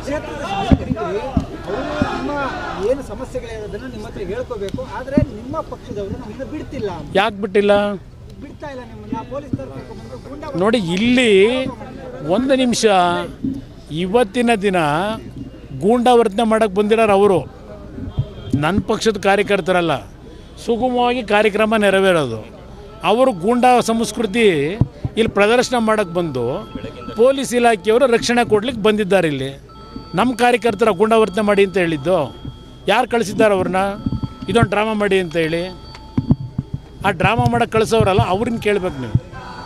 ಕ್ಷೇತ್ರದ ಶಾಸಕರಿದ್ದೀರಿ ಅವರು ನಿಮ್ಮ ಏನು ಸಮಸ್ಯೆಗಳಿರೋದನ್ನ ನಿಮ್ಮ ಹತ್ರ ಹೇಳ್ಕೋಬೇಕು ಆದರೆ ನಿಮ್ಮ ಪಕ್ಷದವರು ನಮ್ಮನ್ನ ಬಿಡ್ತಿಲ್ಲ ಯಾಕೆ ಬಿಟ್ಟಿಲ್ಲ ಬಿಡ್ತಾ ಇಲ್ಲ ನಿಮ್ಮನ್ನ ಪೊಲೀಸರು ಕರ್ಕೊಂಡ್ಬಂದು ಗೂಂಡಾ ನೋಡಿ ಇಲ್ಲಿ ಒಂದು ನಿಮಿಷ ಇವತ್ತಿನ ದಿನ ಗೂಂಡಾವರ್ತನೆ ಮಾಡೋಕ್ಕೆ ಬಂದಿರೋರು ಅವರು ನನ್ನ ಪಕ್ಷದ ಕಾರ್ಯಕರ್ತರಲ್ಲ ಸುಗಮವಾಗಿ ಕಾರ್ಯಕ್ರಮ ನೆರವೇರೋದು ಅವರು ಗೂಂಡಾ ಸಂಸ್ಕೃತಿ ಇಲ್ಲಿ ಪ್ರದರ್ಶನ ಮಾಡೋಕ್ಕೆ ಬಂದು ಪೊಲೀಸ್ ಇಲಾಖೆಯವರು ರಕ್ಷಣೆ ಕೊಡ್ಲಿಕ್ಕೆ ಬಂದಿದ್ದಾರೆ ಇಲ್ಲಿ ನಮ್ಮ ಕಾರ್ಯಕರ್ತರ ಗೂಂಡಾವರ್ತನೆ ಮಾಡಿ ಅಂತ ಹೇಳಿದ್ದು ಯಾರು ಕಳಿಸಿದ್ದಾರೆ ಅವ್ರನ್ನ ಇದೊಂದು ಡ್ರಾಮಾ ಮಾಡಿ ಅಂತ ಹೇಳಿ ಆ ಡ್ರಾಮಾ ಮಾಡೋಕ್ಕೆ ಕಳಿಸೋರಲ್ಲ ಅವ್ರನ್ನ ಕೇಳ್ಬೇಕು ನೀವು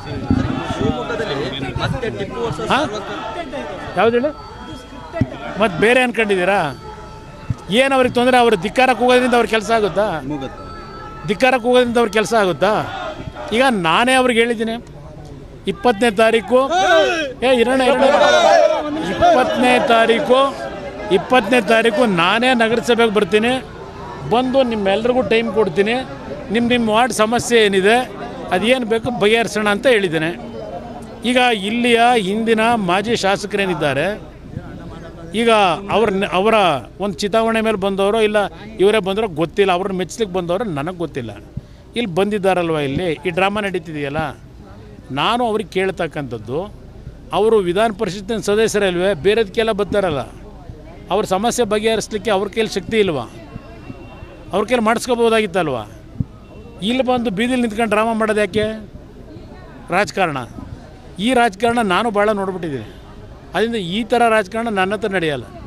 ಹಾಂ ಯಾವ್ದು ಹೇಳಿ ಮತ್ತು ಬೇರೆ ಅನ್ಕೊಂಡಿದ್ದೀರಾ ಏನು ಅವ್ರಿಗೆ ತೊಂದರೆ ಅವ್ರು ಧಿಕ್ಕಾರಕ್ಕೆ ಹೋಗೋದ್ರಿಂದ ಅವ್ರ ಕೆಲಸ ಆಗುತ್ತಾ ಧಿಕ್ಕಾರಕ್ಕೆ ಹೋಗೋದ್ರಿಂದ ಅವ್ರ ಕೆಲಸ ಆಗುತ್ತಾ ಈಗ ನಾನೇ ಅವ್ರಿಗೆ ಹೇಳಿದ್ದೀನಿ ಇಪ್ಪತ್ತನೇ ತಾರೀಕು ಏ ಇರೋಣ ಇರೋಣ ಇಪ್ಪತ್ತನೇ ತಾರೀಕು ಇಪ್ಪತ್ತನೇ ತಾರೀಕು ನಾನೇ ನಗರಸಭೆಗೆ ಬರ್ತೀನಿ ಬಂದು ನಿಮ್ಮೆಲ್ರಿಗೂ ಟೈಮ್ ಕೊಡ್ತೀನಿ ನಿಮ್ಮ ನಿಮ್ಮ ವಾರ್ಡ್ ಸಮಸ್ಯೆ ಏನಿದೆ ಅದೇನು ಬೇಕು ಬಗೆಹರಿಸೋಣ ಅಂತ ಹೇಳಿದ್ದೇನೆ ಈಗ ಇಲ್ಲಿಯ ಹಿಂದಿನ ಮಾಜಿ ಶಾಸಕರೇನಿದ್ದಾರೆ ಈಗ ಅವ್ರ ಅವರ ಒಂದು ಚಿತಾವಣೆ ಮೇಲೆ ಬಂದವರು ಇಲ್ಲ ಇವರೇ ಬಂದರೋ ಗೊತ್ತಿಲ್ಲ ಅವ್ರನ್ನ ಮೆಚ್ಚಲಿಕ್ಕೆ ಬಂದವರು ನನಗೆ ಗೊತ್ತಿಲ್ಲ ಇಲ್ಲಿ ಬಂದಿದ್ದಾರಲ್ವ ಇಲ್ಲಿ ಈ ಡ್ರಾಮಾ ನಡೀತಿದೆಯಲ್ಲ ನಾನು ಅವ್ರಿಗೆ ಕೇಳ್ತಕ್ಕಂಥದ್ದು ಅವರು ವಿಧಾನ ಪರಿಷತ್ತಿನ ಸದಸ್ಯರಲ್ವೇ ಬೇರೆದಕ್ಕೆಲ್ಲ ಬರ್ತಾರಲ್ಲ ಅವ್ರ ಸಮಸ್ಯೆ ಬಗೆಹರಿಸ್ಲಿಕ್ಕೆ ಅವ್ರ ಕೈಲಿ ಶಕ್ತಿ ಇಲ್ವಾ ಅವ್ರ ಕೈಲಿ ಮಾಡಿಸ್ಕೋಬೋದಾಗಿತ್ತಲ್ವ ಇಲ್ಲಿ ಬಂದು ಬೀದಿಲಿ ನಿಂತ್ಕೊಂಡು ಡ್ರಾಮಾ ಮಾಡೋದು ಯಾಕೆ ರಾಜಕಾರಣ ಈ ರಾಜಕಾರಣ ನಾನು ಭಾಳ ನೋಡ್ಬಿಟ್ಟಿದ್ದೀನಿ ಅದರಿಂದ ಈ ಥರ ರಾಜಕಾರಣ ನನ್ನ ಹತ್ರ ನಡೆಯಲ್ಲ